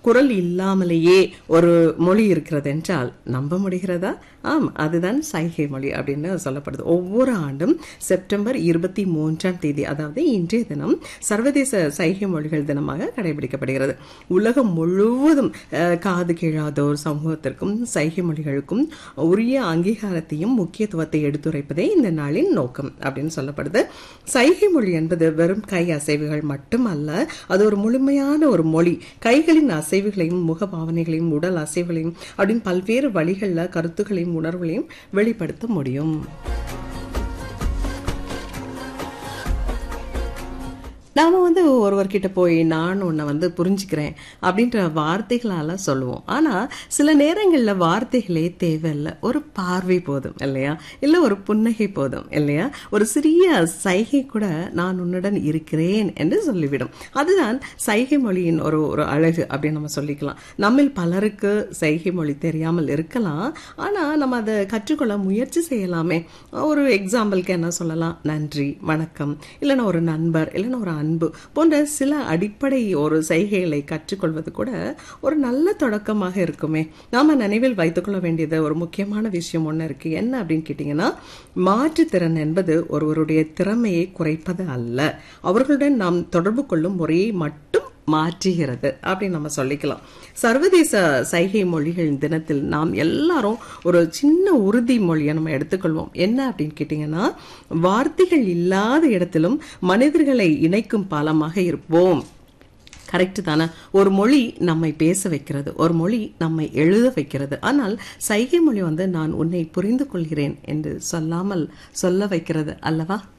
குரல் இல்லாமலேயே ஒரு மொழி இருக்கிறது என்றால் நம்ப முடிகிறதா ஆம் அதுதான் சைகை மொழி அப்படின்னு சொல்லப்படுது ஒவ்வொரு ஆண்டும் செப்டம்பர் இருபத்தி மூன்றாம் தேதி அதாவது இன்றைய தினம் சர்வதேச சைகை மொழிகள் தினமாக கடைபிடிக்கப்படுகிறது உலகம் முழுவதும் அஹ், காது கேளாதோர் சமூகத்திற்கும் சைகை மொழிகளுக்கும் உரிய அங்கீகாரத்தையும் முக்கியத்துவத்தை எடுத்துரைப்பதே இந்த நாளின் நோக்கம் அப்படின்னு சொல்லப்படுது சைகை மொழி என்பது வெறும் கை அசைவுகள் மட்டுமல்ல அது ஒரு முழுமையான ஒரு மொழி கைகளின் அசைவுகளையும் முக பாவனைகளையும் உடல் அசைவுகளையும் அப்படின்னு பல்வேறு வழிகளில் கருத்துக்களையும் உணர்வுகளையும் வெளிப்படுத்த முடியும் நாம வந்து ஒருவர்கிட்ட போய் நான் உன்னை வந்து புரிஞ்சுக்கிறேன் அப்படின்ற வார்த்தைகளால சொல்லுவோம் ஆனா சில நேரங்கள்ல வார்த்தைகளே தேவையில்லை ஒரு பார்வை போதும் இல்லையா இல்ல ஒரு புன்னகை போதும் இல்லையா ஒரு சிறிய சைகை கூட நான் உன்னுடன் இருக்கிறேன் என்று சொல்லிவிடும் அதுதான் சைகை மொழியின் ஒரு ஒரு அழகு அப்படின்னு நம்ம சொல்லிக்கலாம் நம்மில் பலருக்கு சைகை மொழி தெரியாமல் இருக்கலாம் ஆனா நம்ம அதை கற்றுக்கொள்ள முயற்சி செய்யலாமே ஒரு எக்ஸாம்பிளுக்கு என்ன சொல்லலாம் நன்றி வணக்கம் இல்லைன்னா ஒரு நண்பர் இல்லைன்னா ஒரு அன்பு போன்ற சில அடிப்படை ஒரு செய்கைகளை கற்றுக்கொள்வது கூட ஒரு நல்ல தொடக்கமாக இருக்குமே நாம நினைவில் வைத்துக்கொள்ள வேண்டியது ஒரு முக்கியமான விஷயம் ஒன்று இருக்கு என்ன அப்படின்னு கேட்டிங்கன்னா மாற்றுத்திறன் என்பது ஒருவருடைய திறமையை குறைப்பது அல்ல அவர்களுடன் நாம் தொடர்பு கொள்ளும் முறையை மட்டும் மாற்றுகிறது அப்படின்னு நம்ம சொல்லிக்கலாம் சர்வதேச சைகை மொழிகள் தினத்தில் நாம் எல்லாரும் ஒரு சின்ன உறுதி மொழியை நம்ம எடுத்துக்கொள்வோம் என்ன அப்படின்னு கேட்டிங்கன்னா வார்த்தைகள் இல்லாத இடத்திலும் மனிதர்களை இணைக்கும் பாலமாக இருப்போம் கரெக்ட் தானே ஒரு மொழி நம்மை பேச வைக்கிறது ஒரு மொழி நம்மை எழுத வைக்கிறது ஆனால் சைகை மொழி வந்து நான் உன்னை புரிந்து கொள்கிறேன் என்று சொல்லாமல் சொல்ல வைக்கிறது அல்லவா